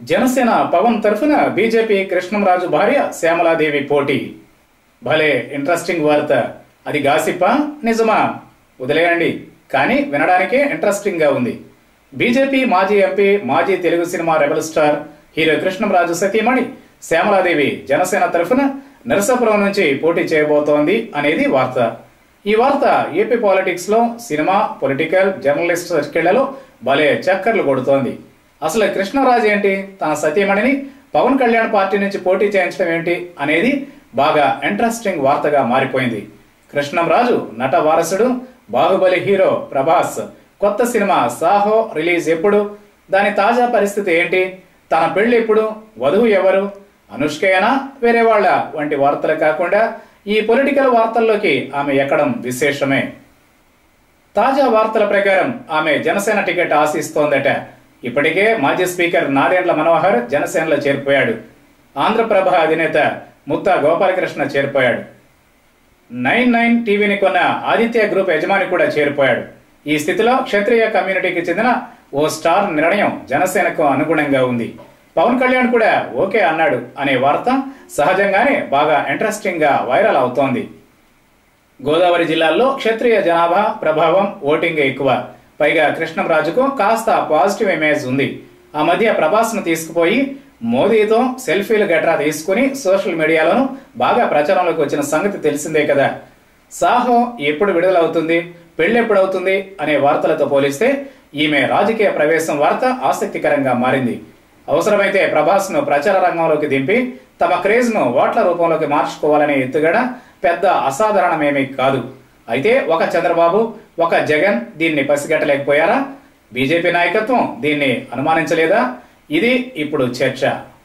జనసేన పవన్ తరఫున బీజేపీ కృష్ణంరాజు భార్య శ్యామలాదేవి పోటీ భలే ఇంట్రెస్టింగ్ వార్త అది గాసిప్పా నిజమా వదిలేయండి కానీ వినడానికే ఇంట్రెస్టింగ్ గా ఉంది బీజేపీ మాజీ ఎంపీ మాజీ Telugu cinema rebel star hero Krishnamraju సతీమణి శ్యామలాదేవి జనసేన తరఫున నరసాపురం నుంచి పోటీ చేయబోతోంది అనేది వార్త ఈ వార్త ఏపీ పాలిటిక్స్ లో సినిమా పొలిటికల్ జర్నలిస్ట్ సర్కిళ్లలో భలే చక్కర్లు కొడుతోంది అసలు కృష్ణరాజు ఏంటి తన సతీమణిని పవన్ కళ్యాణ్ పార్టీ నుంచి పోటీ చేయించడం ఏంటి అనేది బాగా ఇంట్రెస్టింగ్ వార్తగా మారిపోయింది కృష్ణంరాజు నట వారసుడు బాహుబలి హీరో ప్రభాస్ కొత్త సినిమా సాహో రిలీజ్ ఎప్పుడు దాని తాజా పరిస్థితి ఏంటి తన పెళ్లి ఎప్పుడు వధువు ఎవరు అనుష్కయేనా వేరే వాళ్ళ వంటి వార్తలు కాకుండా ఈ పొలిటికల్ వార్తల్లోకి ఆమె ఎక్కడం విశేషమే తాజా వార్తల ప్రకారం ఆమె జనసేన టికెట్ ఆశిస్తోందట ఇప్పటికే మాజీ స్పీకర్ నాదెండ్ల మనోహర్ జనసేనలో చేరిపోయాడు ఆంధ్రప్రభ అధినేత ముత్తా గోపాలకృష్ణ చేరిపోయాడు నైన్ నైన్ టీవీని కొన్న ఆదిత్య గ్రూప్ యజమాని కూడా చేరిపోయాడు ఈ స్థితిలో క్షత్రియ కమ్యూనిటీకి చెందిన ఓ స్టార్ నిర్ణయం జనసేనకు అనుగుణంగా ఉంది పవన్ కళ్యాణ్ కూడా ఓకే అన్నాడు అనే వార్త సహజంగానే బాగా ఇంట్రెస్టింగ్ గా వైరల్ అవుతోంది గోదావరి జిల్లాల్లో క్షత్రియ జనాభా ప్రభావం ఓటింగ్ ఎక్కువ పైగా కృష్ణంరాజుకు కాస్త పాజిటివ్ ఇమేజ్ ఉంది ఆ మధ్య ప్రభాస్ను తీసుకుపోయి మోదీతో సెల్ఫీలు గట్రా తీసుకుని సోషల్ మీడియాలోనూ బాగా ప్రచారంలోకి వచ్చిన సంగతి తెలిసిందే కదా సాహో ఎప్పుడు విడుదలవుతుంది పెళ్ళెప్పుడు అవుతుంది అనే వార్తలతో పోలిస్తే ఈమె రాజకీయ ప్రవేశం వార్త ఆసక్తికరంగా మారింది అవసరమైతే ప్రభాస్ను ప్రచార రంగంలోకి దింపి తమ క్రేజ్ను ఓట్ల రూపంలోకి మార్చుకోవాలనే ఎత్తుగడ పెద్ద అసాధారణమేమీ కాదు అయితే ఒక చంద్రబాబు ఒక జగన్ దీన్ని పసిగట్టలేకపోయారా బీజేపీ నాయకత్వం దీన్ని అనుమానించలేదా ఇది ఇప్పుడు చర్చ